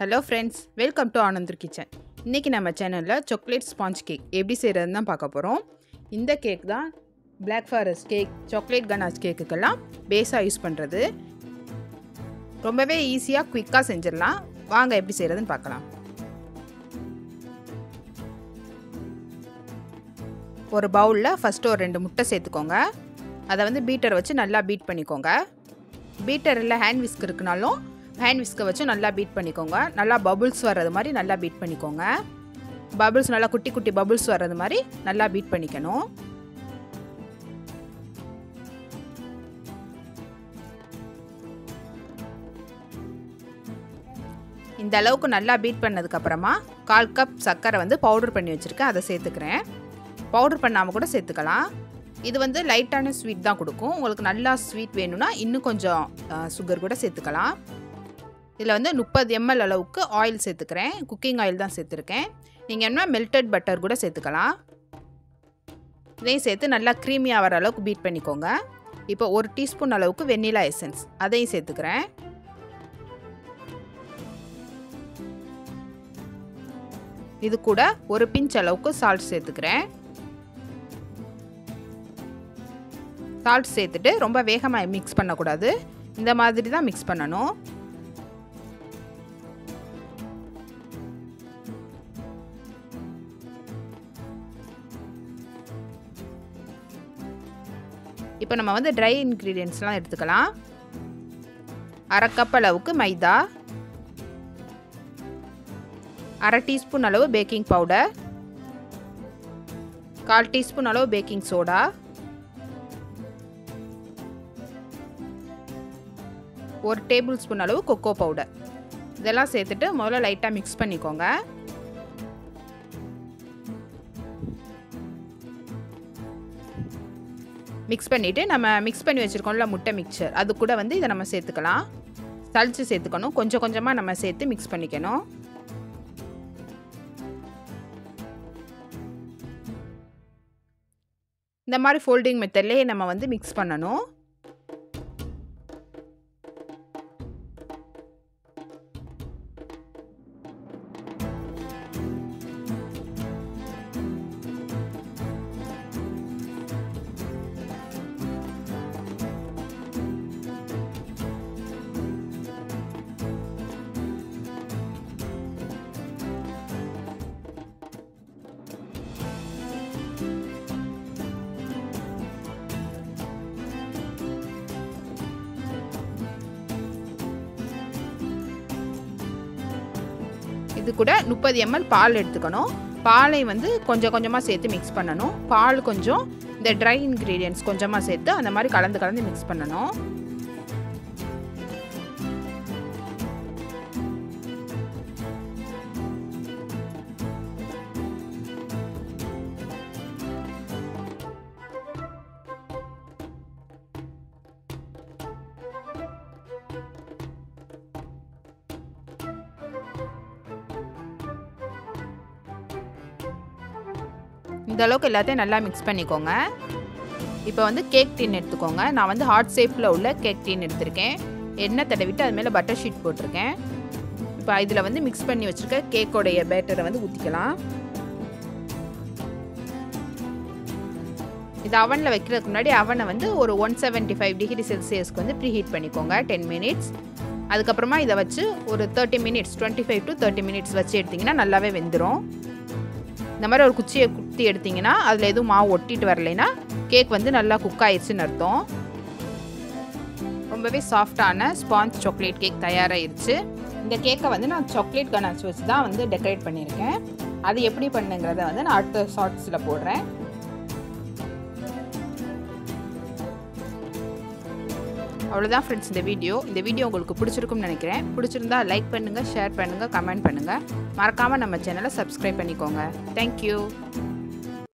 hello friends welcome to Anandar kitchen இன்றைக்கி நம்ம சேனலில் சாக்லேட் ஸ்பாஞ்ச் கேக் எப்படி செய்கிறதுன்னு தான் பார்க்க போகிறோம் இந்த கேக் தான் Black forest cake chocolate ganache கேக்குக்கெல்லாம் பேஸாக யூஸ் பண்ணுறது ரொம்பவே ஈஸியாக குயிக்காக செஞ்சிடலாம் வாங்க எப்படி செய்கிறதுன்னு பார்க்கலாம் ஒரு பவுலில் ஃபஸ்ட்டு ஒரு ரெண்டு முட்டை சேர்த்துக்கோங்க அதை வந்து பீட்டரை வச்சு நல்லா பீட் பண்ணிக்கோங்க பீட்டர் இல்லை ஹேண்ட் விஸ்க் இருக்குனாலும் ஹேண்ட் விஸ்கை வச்சு நல்லா பீட் பண்ணிக்கோங்க நல்லா பபுள்ஸ் வர்றது மாதிரி நல்லா பீட் பண்ணிக்கோங்க பபுள்ஸ் நல்லா குட்டி குட்டி பபுள்ஸ் வர்றது மாதிரி நல்லா பீட் பண்ணிக்கணும் இந்த அளவுக்கு நல்லா பீட் பண்ணதுக்கப்புறமா கால் கப் சர்க்கரை வந்து பவுடர் பண்ணி வச்சுருக்கேன் அதை சேர்த்துக்கிறேன் பவுடர் பண்ணாமல் கூட சேர்த்துக்கலாம் இது வந்து லைட்டான ஸ்வீட் தான் கொடுக்கும் உங்களுக்கு நல்லா ஸ்வீட் வேணும்னா இன்னும் கொஞ்சம் சுகர் கூட சேர்த்துக்கலாம் இதில் வந்து முப்பது எம்எல் அளவுக்கு ஆயில் சேர்த்துக்கிறேன் குக்கிங் ஆயில் தான் சேர்த்துருக்கேன் நீங்கள் என்ன மெல்டட் பட்டர் கூட சேர்த்துக்கலாம் இதையும் சேர்த்து நல்லா க்ரீமியாக வர அளவுக்கு பீட் பண்ணிக்கோங்க இப்போ ஒரு டீஸ்பூன் அளவுக்கு வெண்ணிலா எசன்ஸ் அதையும் சேர்த்துக்கிறேன் இது கூட ஒரு பிஞ்ச் அளவுக்கு சால்ட் சேர்த்துக்கிறேன் சால்ட் சேர்த்துட்டு ரொம்ப வேகமாக மிக்ஸ் பண்ணக்கூடாது இந்த மாதிரி தான் மிக்ஸ் பண்ணணும் இப்போ நம்ம வந்து ட்ரை இன்க்ரீடியன்ஸ்லாம் எடுத்துக்கலாம் அரை கப் அளவுக்கு மைதா அரை டீஸ்பூன் அளவு பேக்கிங் பவுடர் கால் டீஸ்பூன் அளவு பேக்கிங் சோடா ஒரு டேபிள் ஸ்பூன் அளவு கொக்கோ பவுடர் இதெல்லாம் சேர்த்துட்டு முதல்ல லைட்டாக மிக்ஸ் பண்ணிக்கோங்க மிக்ஸ் பண்ணிவிட்டு நம்ம மிக்ஸ் பண்ணி வச்சுருக்கோம்ல முட்டை மிக்சர் அது கூட வந்து இதை நம்ம சேர்த்துக்கலாம் சளிச்சு சேர்த்துக்கணும் கொஞ்சம் கொஞ்சமாக நம்ம சேர்த்து மிக்ஸ் பண்ணிக்கணும் இந்த மாதிரி ஃபோல்டிங் மெத்தட்லேயே நம்ம வந்து மிக்ஸ் பண்ணணும் இது கூட முப்பது எம்எல் பால் எடுத்துக்கணும் பாலை வந்து கொஞ்சம் கொஞ்சமாக சேர்த்து மிக்ஸ் பண்ணணும் பால் கொஞ்சம் இந்த ட்ரை இன்க்ரீடியன்ஸ் கொஞ்சமாக சேர்த்து அந்த மாதிரி கலந்து கலந்து மிக்ஸ் பண்ணணும் இந்த அளவுக்கு எல்லாத்தையும் நல்லா மிக்ஸ் பண்ணிக்கோங்க இப்போ வந்து கேக் டீன் எடுத்துக்கோங்க நான் வந்து ஹார்ட் ஷேப்பில் உள்ள கேக் டீன் எடுத்திருக்கேன் எண்ணெய் தடவிட்டு அது மேலே பட்டர் ஷீட் போட்டிருக்கேன் இப்போ இதில் வந்து மிக்ஸ் பண்ணி வச்சுருக்க கேக்கோடைய பேட்டரை வந்து ஊற்றிக்கலாம் இது அவனில் வைக்கிறதுக்கு முன்னாடி அவனை வந்து ஒரு ஒன் செவன்ட்டி ஃபைவ் டிகிரி செல்சியஸ்க்கு வந்து ப்ரீ ஹீட் பண்ணிக்கோங்க டென் மினிட்ஸ் அதுக்கப்புறமா இதை வச்சு ஒரு thirty minutes twenty five to thirty minutes வச்சு எடுத்திங்கன்னா நல்லாவே வெந்துடும் இந்த மாதிரி ஒரு குச்சியை குத்தி எடுத்திங்கன்னா அதில் எதுவும் மாவு ஒட்டிட்டு வரலைன்னா கேக் வந்து நல்லா குக் ஆயிடுச்சுன்னு அர்த்தம் ரொம்பவே சாஃப்டான ஸ்பாஞ்ச் சாக்லேட் கேக் தயாராகிருச்சு இந்த கேக்கை வந்து நான் சாக்லேட் கனாச் வச்சு தான் வந்து டெக்கரேட் பண்ணியிருக்கேன் அது எப்படி பண்ணுங்கிறத வந்து நான் அடுத்த ஷார்ட்ஸில் போடுறேன் அவ்வளோதான் ஃப்ரெண்ட்ஸ் இந்த வீடியோ இந்த வீடியோ உங்களுக்கு பிடிச்சிருக்கும்னு நினைக்கிறேன் பிடிச்சிருந்தா லைக் பண்ணுங்கள் ஷேர் பண்ணுங்கள் கமெண்ட் பண்ணுங்கள் மறக்காமல் நம்ம சேனலை சப்ஸ்கிரைப் பண்ணிக்கோங்க தேங்க்யூ